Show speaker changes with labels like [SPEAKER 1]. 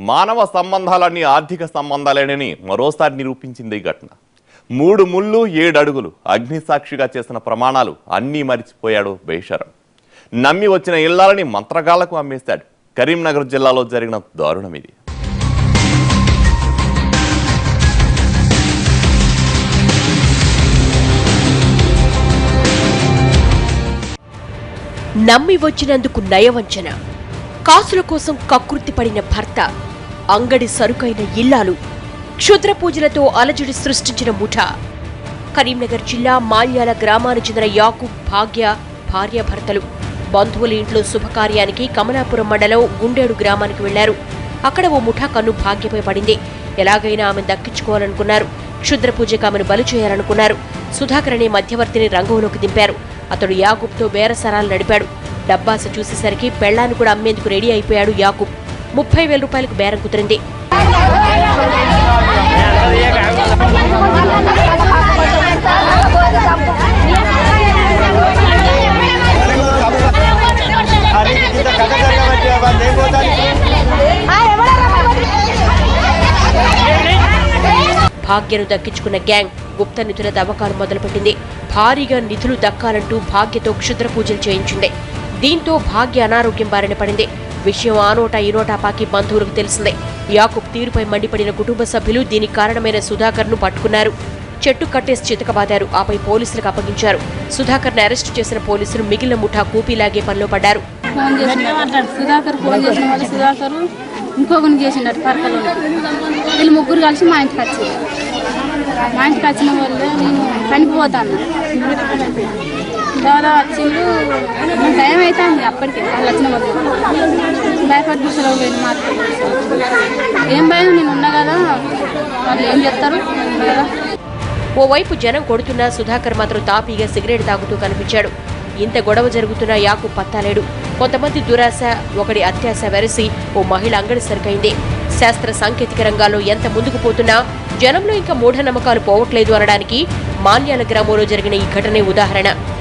[SPEAKER 1] మానవ సంబంధాలన్నీ ఆర్థిక సంబంధాలేనని మరోసారి నిరూపించింది ఈ ఘటన మూడు ముళ్ళు ఏడు అడుగులు అగ్నిసాక్షిగా చేసిన ప్రమాణాలు అన్నీ మరిచిపోయాడు బేషరం నమ్మి వచ్చిన ఇళ్లాలని మంత్రగాళ్లకు అమ్మేశాడు కరీంనగర్ జిల్లాలో జరిగిన దారుణం ఇది
[SPEAKER 2] నమ్మి వచ్చినందుకు నయవంచన కాసుల కోసం కకృతి పడిన భర్త అంగడి సరుకైన ఇల్లాలు క్షుద్ర పూజలతో అలజడి సృష్టించిన ముఠా కరీంనగర్ జిల్లా మాల్యాల గ్రామానికి చెందిన యాకూబ్ భాగ్య భార్యాభర్తలు బంధువుల ఇంట్లో శుభకార్యానికి కమలాపురం మండలం గుండేడు గ్రామానికి వెళ్లారు అక్కడ ఓ ముఠా కన్ను భాగ్యపై పడింది ఎలాగైనా ఆమెను దక్కించుకోవాలనుకున్నారు క్షుద్ర పూజకు ఆమెను బలి చేయాలనుకున్నారు సుధాకర్ అనే మధ్యవర్తిని రంగంలోకి దింపారు అతడు యాకూబ్తో బేరసరాలు నడిపాడు డబ్బాస చూసేసరికి పెళ్లాన్ని కూడా అమ్మేందుకు రెడీ అయిపోయాడు యాకూబ్ ముప్పై వేల రూపాయలకు బేరం కుదిరింది భాగ్యను దక్కించుకున్న గ్యాంగ్ గుప్త నిధుల తవ్వకాలు మొదలుపెట్టింది భారీగా నిధులు దక్కాలంటూ భాగ్యతో క్షుద్ర పూజలు చేయించింది దీంతో భాగ్య అనారోగ్యం బారిన పడింది విషయం ఆ నోటా ఈ నోటా పాకి బంధువులకు తెలిసిందే యాకూబ్ తీరుపై మండిపడిన కుటుంబ సభ్యులు దీనికి కారణమైన సుధాకర్ ను పట్టుకున్నారు చెట్టు కట్టేసి చితకబాదారు ఆపై పోలీసులకు అప్పగించారు సుధాకర్ ను అరెస్టు చేసిన పోలీసులు మిగిలిన ముఠా కూపీలాగే పనిలో పడ్డారు
[SPEAKER 3] ఫోన్ చేసిన సుధాకర్ ఫోన్ చేసిన వాళ్ళు సుధాకర్ ఇంకొకరిని చేసిండట పరకలో వీళ్ళు ముగ్గురు కలిసి మా ఇంటికి వచ్చారు మా ఇంటికి వచ్చిన వాళ్ళు నేను పనికి పోతాను తర్వాత వచ్చిండు నాకు టైం అవుతుంది అప్పటికే వాళ్ళు వచ్చిన వాళ్ళు భయపడి కూర్చోలో పోయింది మా అత్త. ఏం భయం నేను ఉన్నా కదా వాళ్ళు ఏం చెప్తారు కదా
[SPEAKER 2] ఓవైపు జనం కొడుతున్నా సుధాకర్ మాత్రం తాపీగా సిగరెట్ తాగుతూ కనిపించాడు ఇంత గొడవ జరుగుతున్నా యాకు పత్తాలేడు కొంతమంది దురాశ ఒకడి అత్యాశ వెరసి ఓ మహిళ అంగడి సరికైంది శాస్త్ర సాంకేతిక రంగాల్లో ఎంత ముందుకు పోతున్నా జనంలో ఇంకా మూఢనమ్మకాలు పోవట్లేదు అనడానికి మాన్యాల గ్రామంలో జరిగిన ఈ ఘటనే ఉదాహరణ